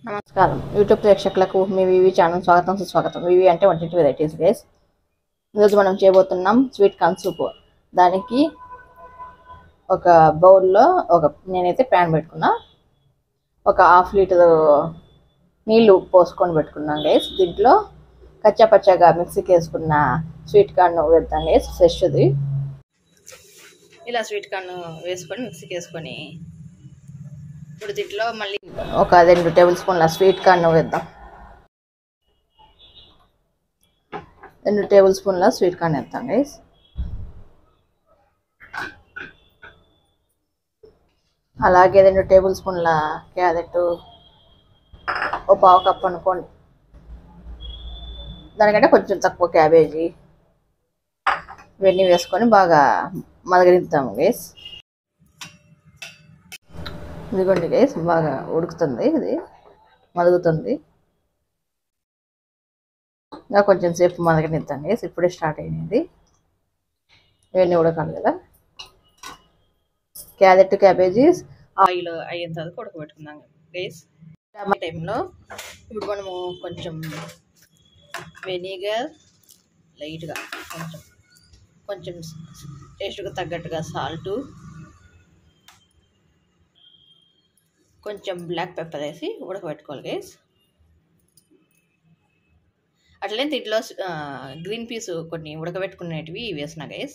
నమస్కారం యూట్యూబ్ ప్రేక్షకులకు మీ వివి ఛానల్ స్వాగతం సుస్వాగతం వివి అంటే వంటింటి వెరైటీస్ గైస్ ఈరోజు మనం చేయబోతున్నాం స్వీట్ కార్న్ సూప్ దానికి ఒక బౌల్లో ఒక నేనైతే ప్యాన్ పెట్టుకున్నా ఒక హాఫ్ లీటర్ నీళ్ళు పోసుకొని పెట్టుకున్నాం గైస్ దీంట్లో కచ్చా పచ్చగా మిక్సీకి వేసుకున్న స్వీట్ కార్న్ వేద్దాం గైస్ ఫ్రెష్ది ఇలా స్వీట్ కార్న్ వేసుకొని మిక్సీకి వేసుకొని ఇప్పుడు దీంట్లో మళ్ళీ ఒక రెండు టేబుల్ స్పూన్ల స్వీట్ కార్న్ వేద్దాం రెండు టేబుల్ స్పూన్ల స్వీట్ కార్న్ వేద్దాం గైస్ అలాగే రెండు టేబుల్ స్పూన్ల క్యారెట్ ఒక పావు కప్ అనుకోండి దానికంటే కొంచెం తక్కువ క్యాబేజీ ఇవన్నీ వేసుకొని బాగా మదగనిద్దాము గైస్ ఇదిగోండి గైస్ బాగా ఉడుకుతుంది ఇది మరుగుతుంది ఇంకా కొంచెం సేపు మదగనిద్దాం గైస్ ఇప్పుడే స్టార్ట్ అయినది ఇవన్నీ ఉడకాలి కదా క్యారెట్ క్యాబేజీస్ ఆయిల్ అయిన తర్వాత ఉడకబెట్టుకుందాం గైస్ టైంలో ఇప్పుడు మనము కొంచెం వెనిగర్ లైట్గా కొంచెం కొంచెం టేస్ట్గా తగ్గట్టుగా సాల్టు కొంచెం బ్లాక్ పెప్పర్ వేసి ఉడకబెట్టుకోవాలి గైస్ అట్లనే దీంట్లో గ్రీన్ పీస్ కొన్ని ఉడకబెట్టుకునేటివి వేసిన గైస్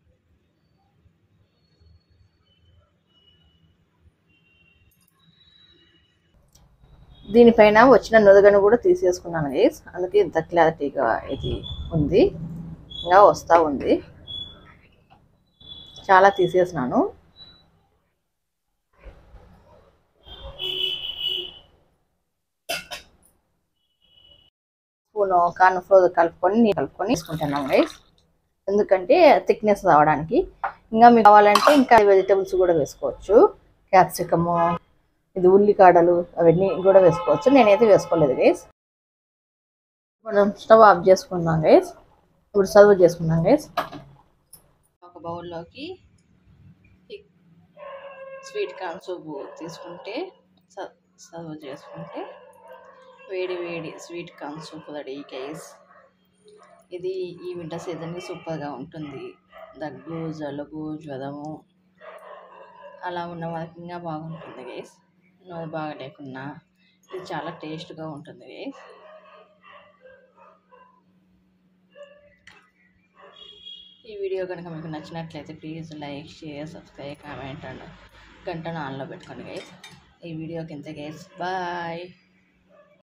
దీనిపైన వచ్చిన నురగను కూడా తీసేసుకున్నాను గైస్ అందుకే ఇంత క్లారిటీగా ఇది ఉంది ఇంకా వస్తూ ఉంది చాలా తీసేసినాను స్పూన్ కార్న్ ఫ్లోర్ కలుపుకొని నీళ్ళు కలుపుకొని తీసుకుంటున్నాం గైస్ ఎందుకంటే థిక్నెస్ రావడానికి ఇంకా మీకు కావాలంటే ఇంకా వెజిటబుల్స్ కూడా వేసుకోవచ్చు క్యాప్సికము ఇది ఉల్లికాడలు అవన్నీ కూడా వేసుకోవచ్చు నేనైతే వేసుకోలేదు గైస్ మనం స్టవ్ ఆఫ్ చేసుకుందాం గైస్ ఇప్పుడు సర్వ్ చేసుకుందాం గైస్ ఒక బౌల్లోకి స్వీట్ కార్న్ సూప్ తీసుకుంటే సర్వ్ చేసుకుంటే వేడి వేడి sweet corn soup ready guys ఇది ఈ వింటర్ సీజన్కి సూపర్గా ఉంటుంది దగ్గు జలుబు జ్వరము అలా ఉన్న వాళ్ళకి ఇంకా బాగుంటుంది గైస్ నోరు బాగా లేకున్నా ఇది చాలా టేస్ట్గా ఉంటుంది గైస్ ఈ వీడియో కనుక మీకు నచ్చినట్లయితే please like share subscribe comment and గంటను ఆన్లో పెట్టుకోండి గైస్ ఈ వీడియోకి ఇంత గైస్ బాయ్